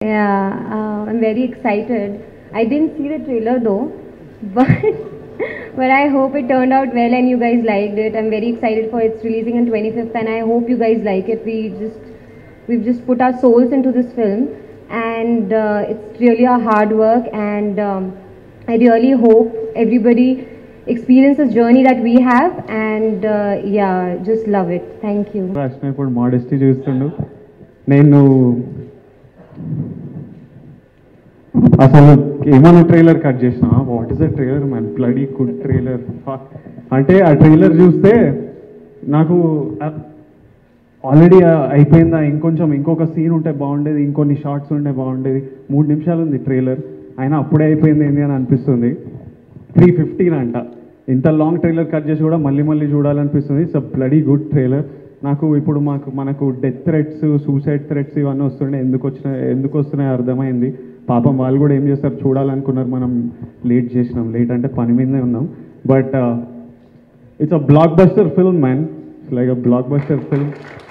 Yeah, uh, I'm very excited. I didn't see the trailer though, but but I hope it turned out well and you guys liked it. I'm very excited for its releasing on 25th, and I hope you guys like it. We just we've just put our souls into this film, and uh, it's really our hard work. And um, I really hope everybody experience this journey that we have, and uh, yeah, just love it. Thank you. రాసిన ఇప్పుడు modesty చూస్తుండు నేను అసలు ఏమన్నా trailer cut చేసిన what is the trailer man bloody good trailer అంటే ఆ trailer చూస్తే నాకు ఆల్రెడీ అయిపోయిందా ఇంకొంచెం ఇంకొక సీన్ ఉంటే బాగుండేది ఇంకొన్ని షార్ట్స్ ఉంటే బాగుండేది మూడు నిమిషాలు ఉంది ట్రైలర్ అయినా అప్పుడే అయిపోయింది ఏంటి అని అనిపిస్తుంది త్రీ ఫిఫ్టీన్ అంట ఇంత లాంగ్ ట్రైలర్ కట్ చేసి కూడా మళ్ళీ మళ్ళీ చూడాలనిపిస్తుంది it's a bloody good trailer నాకు ఇప్పుడు మాకు మనకు డెత్ థ్రెట్స్ సూసైడ్ థ్రెట్స్ ఇవన్నీ వస్తుండే ఎందుకు వచ్చిన ఎందుకు వస్తున్నాయో అర్థమైంది పాపం వాళ్ళు కూడా ఏం చేస్తారు చూడాలనుకున్నారు మనం లేట్ చేసినాం లేట్ అంటే పని మీదనే ఉన్నాం but it's a blockbuster film man it's like a blockbuster film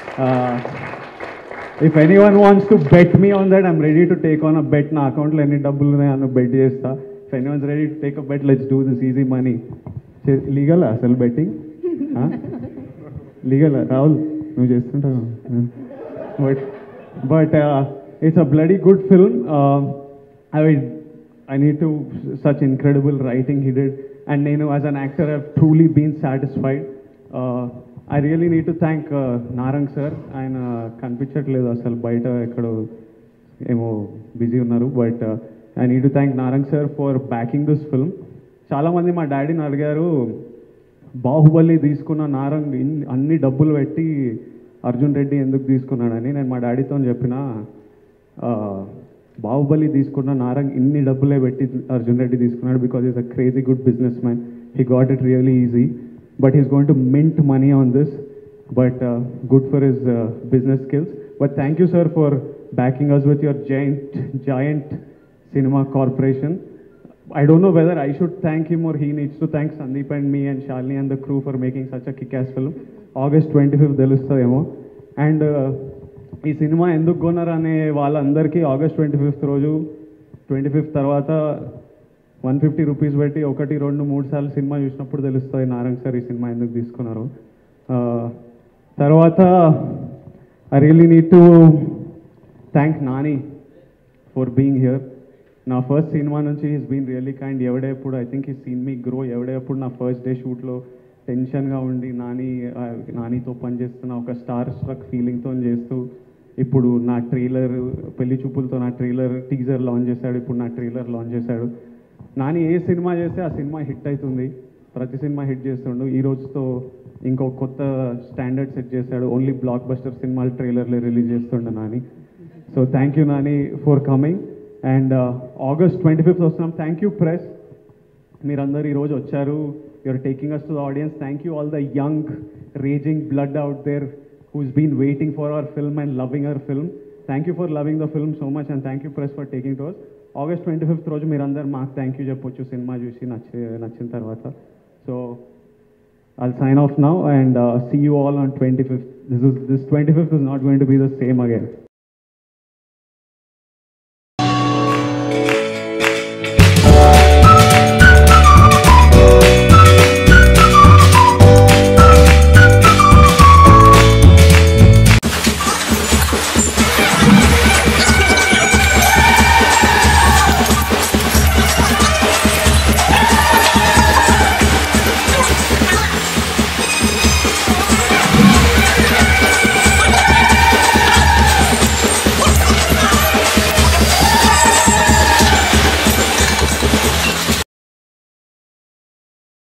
if anyone wants to bet me on that I'm ready to take on a bet నా అకౌంట్లో ఎన్ని డబ్బులు ఉన్నాయో బెట్ చేస్తా if anyone's ready to take a bet let's do this easy money legal అసలు betting legal Rahul నువ్వు చేస్తుంటావు but but it's a bloody good film I I need to such incredible writing he did and నేను as an actor have truly been satisfied I really need to thank Narang sir ఆయన కనిపించట్లేదు అసలు బయట ఎక్కడో ఏమో busy ఉన్నారు but I need to thank Narang sir for backing this film చాలామంది మా డాడీని అడిగారు బాహుబలి తీసుకున్న నారంగ్ ఇన్ని అన్ని డబ్బులు పెట్టి అర్జున్ రెడ్డి ఎందుకు తీసుకున్నాడని నేను మా డాడీతో చెప్పిన ఆ, బాహుబలి తీసుకున్న నారంగ్ ఇన్ని డబ్బులే పెట్టి అర్జున్ రెడ్డి తీసుకున్నాడు because is a crazy good businessman he got it really easy but is going to mint money on this but good for his business skills but thank you sir for backing us with your joint joint cinema corporation. I don't know whether I should thank him or he needs to thank Sandeep and me and Shalini and the crew for making such a kick-ass film. August 25th తెలుస్తుందేమో and ఈ సినిమా ఎందుకు కొన్నారు అనే వాళ్ళందరికీ August twenty fifth రోజు twenty fifth తర్వాత one fifty rupees పెట్టి ఒకటి రెండు మూడు సార్లు సినిమా చూసినప్పుడు తెలుస్తుంది నారంగ్ సార్ ఈ సినిమా ఎందుకు తీసుకున్నారు ఆ, తర్వాత I really need to thank Nani for being here నా ఫస్ట్ సినిమా నుంచి హీస్ బీన్ రియల్లీ కైండ్ ఎవడేప్పుడు I think he seen me grow ఎవడేప్పుడు నా ఫస్ట్ డే షూట్లో టెన్షన్గా ఉండి నాని ఆ, నానితో పనిచేస్తున్న ఒక స్టార్ స్ట్రక్ ఫీలింగ్తో చేస్తూ ఇప్పుడు నా ట్రైలర్ పెళ్లి చూపులతో నా ట్రైలర్ టీజర్ లాంచ్ చేశాడు ఇప్పుడు నా ట్రైలర్ లాంచ్ చేశాడు నాని ఏ సినిమా చేస్తే ఆ సినిమా హిట్ అవుతుంది ప్రతి సినిమా హిట్ చేస్తుండు ఈ రోజుతో ఇంకో కొత్త స్టాండర్డ్ సెట్ చేశాడు ఓన్లీ బ్లాక్ బస్టర్ సినిమాలు ట్రైలర్లే రిలీజ్ చేస్తుండే Nani so thank you Nani for coming and August twenty fifth వస్తున్నాం థ్యాంక్ యూ ప్రెస్ మీరందరూ ఈరోజు వచ్చారు you're taking us to the audience thank you all the young raging blood out there who's been waiting for our film and loving our film thank you for loving the film so much and thank you press for taking to us August twenty fifth రోజు మీరందరూ మాకు thank you చెప్పొచ్చు cinema చూసి నచ్చి నచ్చిన తర్వాత so I'll sign off now and uh, see you all on 25th. This is this 25th is not going to be the same again.